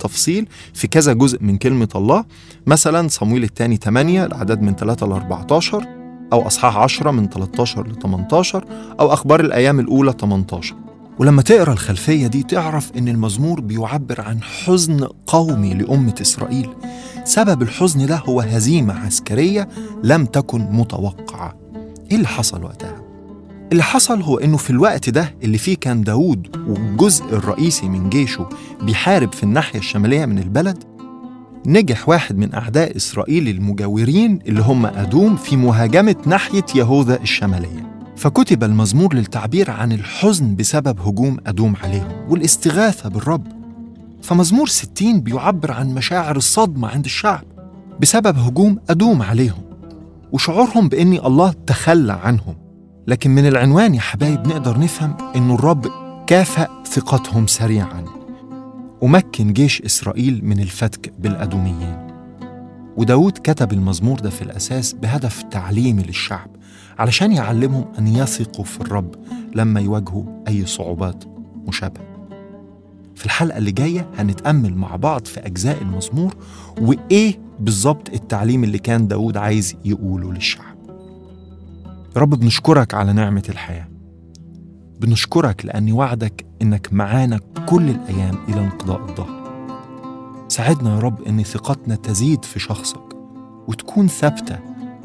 بالتفصيل في كذا جزء من كلمة الله مثلا صمويل الثاني 8 الأعداد من 3 ل 14 أو أصحاح 10 من 13 ل 18 أو أخبار الأيام الأولى 18 ولما تقرا الخلفية دي تعرف إن المزمور بيعبر عن حزن قومي لأمة إسرائيل سبب الحزن ده هو هزيمة عسكرية لم تكن متوقعة إيه اللي حصل وقتها؟ اللي حصل هو إنه في الوقت ده اللي فيه كان داوود والجزء الرئيسي من جيشه بيحارب في الناحية الشمالية من البلد نجح واحد من أعداء إسرائيل المجاورين اللي هم أدوم في مهاجمة ناحية يهوذا الشمالية فكتب المزمور للتعبير عن الحزن بسبب هجوم أدوم عليهم والاستغاثة بالرب فمزمور 60 بيعبر عن مشاعر الصدمة عند الشعب بسبب هجوم أدوم عليهم وشعورهم بأن الله تخلى عنهم لكن من العنوان يا حبايب نقدر نفهم أن الرب كافأ ثقتهم سريعا ومكن جيش إسرائيل من الفتك بالأدوميين وداود كتب المزمور ده في الأساس بهدف تعليمي للشعب علشان يعلمهم أن يثقوا في الرب لما يواجهوا أي صعوبات مشابهة في الحلقة اللي جاية هنتأمل مع بعض في أجزاء المزمور وإيه بالظبط التعليم اللي كان داود عايز يقوله للشعب يا رب بنشكرك على نعمة الحياة بنشكرك لأن وعدك إنك معانا كل الأيام إلى انقضاء الظهر ساعدنا يا رب إن ثقتنا تزيد في شخصك وتكون ثابتة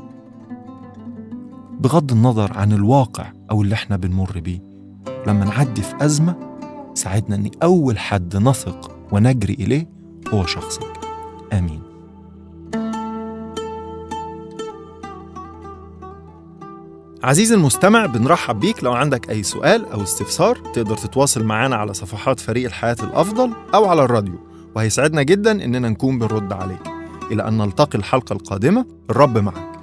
بغض النظر عن الواقع أو اللي احنا بنمر بيه لما نعدي في أزمة ساعدنا أن أول حد نثق ونجري إليه هو شخصك آمين عزيزي المستمع بنرحب بيك لو عندك أي سؤال أو استفسار تقدر تتواصل معنا على صفحات فريق الحياة الأفضل أو على الراديو وهيسعدنا جدا إننا نكون بنرد عليك إلى أن نلتقي الحلقة القادمة الرب معك